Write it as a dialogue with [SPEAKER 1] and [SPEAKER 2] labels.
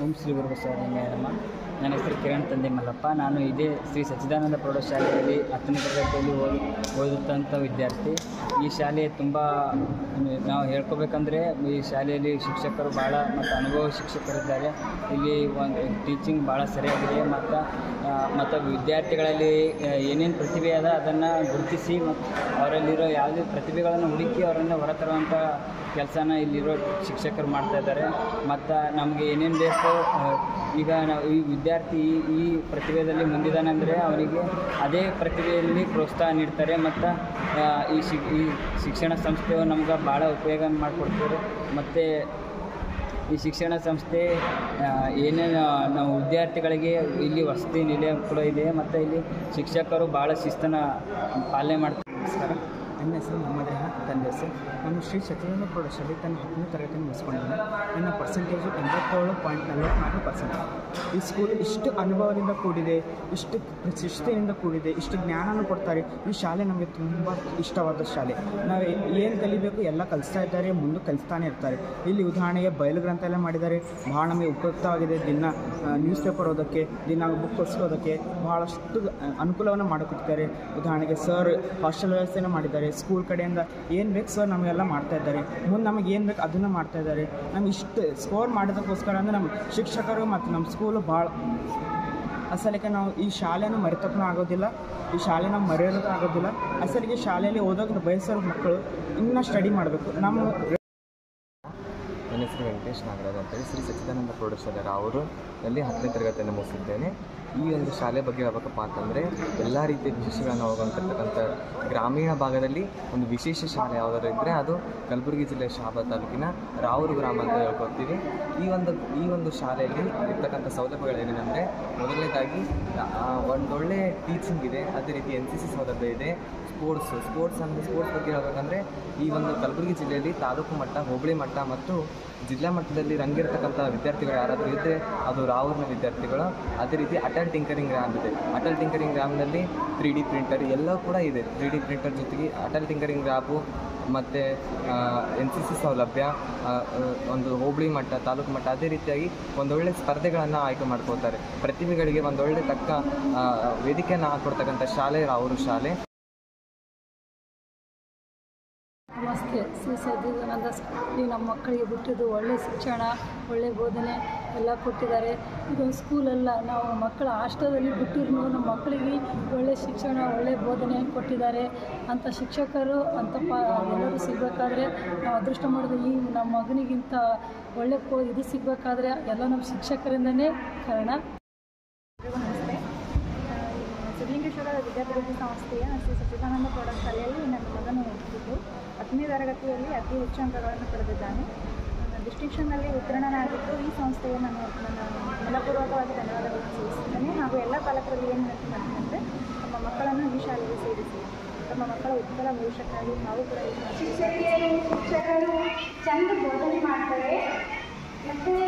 [SPEAKER 1] ಓಂ ಶ್ರೀ ಗುರು ಬಸವಲಿಂಗಾಯ ನಮಃ ನನ್ನ ಹೆಸರು ಕಿರಣ್ ತಂದೆ ಮಲ್ಲಪ್ಪ ನಾನು ಇದೇ ಶ್ರೀ ಸಚ್ಚಿದಾನಂದ ಪ್ರೌಢಶಾಲೆಯಲ್ಲಿ ಹತ್ತನೇ ತರಗತಿಯಲ್ಲಿ ಓದಿ ಓದುತ್ತಂಥ ವಿದ್ಯಾರ್ಥಿ ಈ ಶಾಲೆ ತುಂಬ ನಾವು ಹೇಳ್ಕೊಬೇಕಂದ್ರೆ ಈ ಶಾಲೆಯಲ್ಲಿ ಶಿಕ್ಷಕರು ಭಾಳ ಮತ್ತು ಅನುಭವ ಶಿಕ್ಷಕರಿದ್ದಾರೆ ಇಲ್ಲಿ ಒಂದು ಟೀಚಿಂಗ್ ಭಾಳ ಸರಿಯಾಗಿದೆ ಮತ್ತು ಮತ್ತು ವಿದ್ಯಾರ್ಥಿಗಳಲ್ಲಿ ಏನೇನು ಪ್ರತಿಭೆ ಅದ ಅದನ್ನು ಗುರುತಿಸಿ ಮತ್ತು ಅವರಲ್ಲಿರೋ ಯಾವುದೇ ಪ್ರತಿಭೆಗಳನ್ನು ಹುಡುಕಿ ಅವರನ್ನು ಹೊರತರುವಂಥ ಕೆಲಸನ ಇಲ್ಲಿರೋ ಶಿಕ್ಷಕರು ಮಾಡ್ತಾ ಇದ್ದಾರೆ ಮತ್ತು ನಮಗೆ ಏನೇನು ಬೇಕು ಆ, ಈಗ ನಾವು ಈ ವಿದ್ಯಾರ್ಥಿ ಈ ಈ ಪ್ರತಿಭೆಯಲ್ಲಿ ಮುಂದಿದ್ದಾನೆ ಅಂದರೆ ಅವನಿಗೆ ಅದೇ ಪ್ರತಿಭೆಯಲ್ಲಿ ಪ್ರೋತ್ಸಾಹ ನೀಡ್ತಾರೆ ಮತ್ತು ಈ ಶಿ ಈ ಶಿಕ್ಷಣ ಸಂಸ್ಥೆಯು ನಮ್ಗೆ ಭಾಳ ಉಪಯೋಗ ಮಾಡಿಕೊಡ್ತಾರೆ ಮತ್ತು ಈ ಶಿಕ್ಷಣ ಸಂಸ್ಥೆ ಆ, ಏನೇನು ನಾವು ವಿದ್ಯಾರ್ಥಿಗಳಿಗೆ ಇಲ್ಲಿ ವಸತಿ ನಿಲಯ ಕೂಡ ಇದೆ ಮತ್ತು ಇಲ್ಲಿ ಶಿಕ್ಷಕರು ಭಾಳ ಶಿಸ್ತನ ಪಾಲನೆ ಮಾಡ್ತಾರೆ
[SPEAKER 2] ನಮಸ್ಕಾರ ನನ್ನ ಹೆಸರು ಮೊಹಮ್ಮದ್ ರೆಹಾನ್ ತಂದೆ ಹೆಸರು ನಾನು ಶ್ರೀ ಸತ್ಯಾನಂದ ಪ್ರೌಢಶಾಲೆ ತನ್ನ ಹತ್ತನೇ ತರಗತಿಯನ್ನು ಮುಗಿಸ್ಕೊಂಡಿದ್ದೇನೆ ನನ್ನ ಪರ್ಸೆಂಟೇಜು ಎಂಬತ್ತೇಳು ಪಾಯಿಂಟ್ ನಲವತ್ತ್ನಾಲ್ಕು ಪರ್ಸೆಂಟ್ ಈ ಸ್ಕೂಲ್ ಇಷ್ಟು ಅನುಭವದಿಂದ ಕೂಡಿದೆ ಇಷ್ಟು ಶಿಸ್ತಿನಿಂದ ಕೂಡಿದೆ ಇಷ್ಟು ಜ್ಞಾನನೂ ಕೊಡ್ತಾರೆ ಈ ಶಾಲೆ ನಮಗೆ ತುಂಬ ಇಷ್ಟವಾದ ಶಾಲೆ ನಾವು ಏನು ಕಲಿಬೇಕು ಎಲ್ಲ ಕಲಿಸ್ತಾ ಇದ್ದಾರೆ ಮುಂದೆ ಕಲಿಸ್ತಾನೆ ಇರ್ತಾರೆ ಇಲ್ಲಿ ಉದಾಹರಣೆಗೆ ಬಯಲು ಗ್ರಂಥಾಲಯ ಮಾಡಿದ್ದಾರೆ ಭಾಳ ನಮಗೆ ಉಪಯುಕ್ತವಾಗಿದೆ ದಿನ ನ್ಯೂಸ್ ಪೇಪರ್ ಓದೋಕ್ಕೆ ದಿನ ಬುಕ್ ಓದಿಸೋದಕ್ಕೆ ಭಾಳಷ್ಟು ಅನುಕೂಲವನ್ನು ಮಾಡಿಕೊಡ್ತಾರೆ ಉದಾಹರಣೆಗೆ ಸರ್ ಹಾಸ್ಟೆಲ್ ವ್ಯವಸ್ಥೆನ ಮಾಡಿದ್ದಾರೆ ಸ್ಕೂಲ್ ಕಡೆಯಿಂದ ಏನು ಬೇಕು ಸರ್ ನಮಗೆಲ್ಲ ಮಾಡ್ತಾ ಇದ್ದಾರೆ ಮುಂದೆ ನಮಗೆ ಏನು ಬೇಕು ಅದನ್ನು ಮಾಡ್ತಾ ಇದ್ದಾರೆ ನಮ್ಗೆ ಇಷ್ಟು ಸ್ಕೋರ್ ಮಾಡೋದಕ್ಕೋಸ್ಕರ ಅಂದರೆ ನಮ್ಮ ಶಿಕ್ಷಕರು ಮತ್ತು ನಮ್ಮ ಸ್ಕೂಲು ಭಾಳ ಅಸಲಿಗೆ ನಾವು ಈ ಶಾಲೆನ ಮರೆತಕ್ಕೂ ಆಗೋದಿಲ್ಲ ಈ ಶಾಲೆ ನಾವು ಮರೆಯೋದಕ್ಕೂ ಆಗೋದಿಲ್ಲ ಅಸಲಿಗೆ ಶಾಲೆಯಲ್ಲಿ ಓದೋಕೆ ಬಯಸೋ ಮಕ್ಕಳು ಇನ್ನೂ ಸ್ಟಡಿ ಮಾಡಬೇಕು ನಮ್ಮ
[SPEAKER 3] ನನ್ನ ಹೆಸರು ವೆಂಕಟೇಶ್ ನಾಗರಾಜ್ ಅಂತೇಳಿ ಶ್ರೀ ಸಚ್ಚಿದಾನಂದ ಪ್ರೌಢಶಾಲೆ ರಾವರು ಅಲ್ಲಿ ಹತ್ತನೇ ತರಗತಿಯನ್ನು ಮುಗಿಸಿದ್ದೇನೆ ಈ ಒಂದು ಶಾಲೆ ಬಗ್ಗೆ ಹೇಳ್ಬೇಕಪ್ಪ ಅಂತಂದರೆ ಎಲ್ಲ ರೀತಿಯ ವಿಶೇಷಗಳನ್ನು ಒಳಗೊಂಡಿರ್ತಕ್ಕಂಥ ಗ್ರಾಮೀಣ ಭಾಗದಲ್ಲಿ ಒಂದು ವಿಶೇಷ ಶಾಲೆ ಯಾವುದಾದ್ರು ಇದ್ದರೆ ಅದು ಕಲಬುರಗಿ ಜಿಲ್ಲೆ ಶಾಬಾ ತಾಲೂಕಿನ ರಾವೂರು ಗ್ರಾಮ ಅಂತ ಹೇಳ್ಕೊತೀವಿ ಈ ಒಂದು ಈ ಒಂದು ಶಾಲೆಯಲ್ಲಿ ಇರ್ತಕ್ಕಂಥ ಸೌಲಭ್ಯಗಳು ಏನೇನೆಂದರೆ ಮೊದಲನೇದಾಗಿ ಆ, ಒಂದೊಳ್ಳೆ ಟೀಚಿಂಗ್ ಇದೆ ಅದೇ ರೀತಿ ಎನ್ ಸಿ ಸಿ ಸೌಲಭ್ಯ ಇದೆ ಸ್ಪೋರ್ಟ್ಸ್ ಸ್ಪೋರ್ಟ್ಸ್ ಅಂದರೆ ಸ್ಪೋರ್ಟ್ಸ್ ಬಗ್ಗೆ ಹೇಳ್ಬೇಕಂದ್ರೆ ಈ ಒಂದು ಕಲಬುರಗಿ ಜಿಲ್ಲೆಯಲ್ಲಿ ತಾಲೂಕು ಮಟ್ಟ ಹೋಬಳಿ ಮಟ್ಟ ಮತ್ತು ಜಿಲ್ಲಾ ಮಟ್ಟದಲ್ಲಿ ರಂಗಿರ್ತಕ್ಕಂಥ ವಿದ್ಯಾರ್ಥಿಗಳು ಯಾರಾದರೂ ಇದ್ದರೆ ಅದು ರಾವೂರಿನ ವಿದ್ಯಾರ್ಥಿಗಳು ಅದೇ ರೀತಿ ಅಟಲ್ ಟಿಂಕರಿಂಗ್ ರ್ಯಾಮ್ ಇದೆ ಅಟಲ್ ಟಿಂಕರಿಂಗ್ ರ್ಯಾಮ್ನಲ್ಲಿ ತ್ರೀ ಡಿ ಪ್ರಿಂಟರ್ ಎಲ್ಲವೂ ಕೂಡ ಇದೆ ತ್ರೀ ಡಿ ಪ್ರಿಂಟರ್ ಜೊತೆಗೆ ಅಟಲ್ ಟಿಂಕರಿಂಗ್ ರ್ಯಾಪು ಮತ್ತು ಎನ್ ಸಿ ಸಿ ಸೌಲಭ್ಯ ಆ, ಆ, ಒಂದು ಹೋಬಳಿ ಮಟ್ಟ ತಾಲೂಕು ಮಟ್ಟ ಅದೇ ರೀತಿಯಾಗಿ ಒಂದೊಳ್ಳೆ ಸ್ಪರ್ಧೆಗಳನ್ನು ಆಯ್ಕೆ ಮಾಡ್ಕೋತಾರೆ ಪ್ರತಿಭೆಗಳಿಗೆ ಒಂದೊಳ್ಳೆ ತಕ್ಕ ಆ, ವೇದಿಕೆಯನ್ನು ಹಾಕೊಡ್ತಕ್ಕಂಥ ಶಾಲೆ ರಾವೂರು ಶಾಲೆ
[SPEAKER 4] ನಮಸ್ತೆ ಶ್ರೀ ಸಜ್ಜಿದಾನಂದ ಸ್ಕೂಲ್ ನಮ್ಮ ಮಕ್ಕಳಿಗೆ ಬಿಟ್ಟಿದ್ದು ಒಳ್ಳೆಯ ಶಿಕ್ಷಣ ಒಳ್ಳೆಯ ಬೋಧನೆ ಎಲ್ಲ ಕೊಟ್ಟಿದ್ದಾರೆ ಇದು ಸ್ಕೂಲಲ್ಲ ನಾವು ಮಕ್ಕಳ ಹಾಸ್ಟೆಲಲ್ಲಿ ಬಿಟ್ಟಿರೂ ನಮ್ಮ ಮಕ್ಕಳಿಗೆ ಒಳ್ಳೆಯ ಶಿಕ್ಷಣ ಒಳ್ಳೆಯ ಬೋಧನೆ ಕೊಟ್ಟಿದ್ದಾರೆ ಅಂಥ ಶಿಕ್ಷಕರು ಅಂಥ ಪ ಎಲ್ಲರೂ ಸಿಗಬೇಕಾದ್ರೆ ನಾವು ಅದೃಷ್ಟ ಮಾಡಿದ್ರೆ ಈ ನಮ್ಮ ಮಗನಿಗಿಂತ ಒಳ್ಳೆ ಪೋ ಇದು ಸಿಗಬೇಕಾದ್ರೆ ಎಲ್ಲ ನಮ್ಮ ಶಿಕ್ಷಕರಿಂದನೇ ಕಾರಣ
[SPEAKER 5] ನಮಸ್ತೆ ಸಿದ್ಧಲಿಂಗೇಶ್ವರ ವಿದ್ಯಾಭಿವೃದ್ಧಿ ಸಂಸ್ಥೆಯ ಶ್ರೀ ಸಚ್ಚಿದಾನಂದ ಪ್ರೌಢಶಾಲೆಯಲ್ಲಿ ನನ್ನ ಮಗನು ಓದುತ್ತಿದ್ದು ಹತ್ತನೇ ತರಗತಿಯಲ್ಲಿ ಅತಿ ಹೆಚ್ಚು ಅಂಕಗಳನ್ನು ಪಡೆದಿದ್ದಾನೆ ಡಿಸ್ಟಿಂಕ್ಷನ್ನಲ್ಲಿ ಉತ್ತೀರ್ಣನಾಗಿದ್ದು ಈ ಸಂಸ್ಥೆಗೆ ನಾನು ನನ್ನ ಮನಪೂರ್ವಕವಾಗಿ ಧನ್ಯವಾದಗಳನ್ನು ಸಲ್ಲಿಸುತ್ತೇನೆ ಹಾಗೂ ಎಲ್ಲ ಪಾಲಕರಲ್ಲಿ ಏನು ವಿನಂತಿ ಮಾಡ್ತೀನಿ ಅಂದರೆ ನಮ್ಮ ಮಕ್ಕಳನ್ನು ಈ ಶಾಲೆಗೆ ಸೇರಿಸಿ ತಮ್ಮ ಮಕ್ಕಳ ಉಜ್ವಲ ಭವಿಷ್ಯಕ್ಕಾಗಿ ನಾವು ಕೂಡ ಈ ಶಾಲೆಗೆ
[SPEAKER 6] ಶಿಕ್ಷಕರು ಶಿಕ್ಷಕರು ಚಂದ ಬೋಧನೆ ಮಾಡ್ತಾರೆ ಮತ್ತು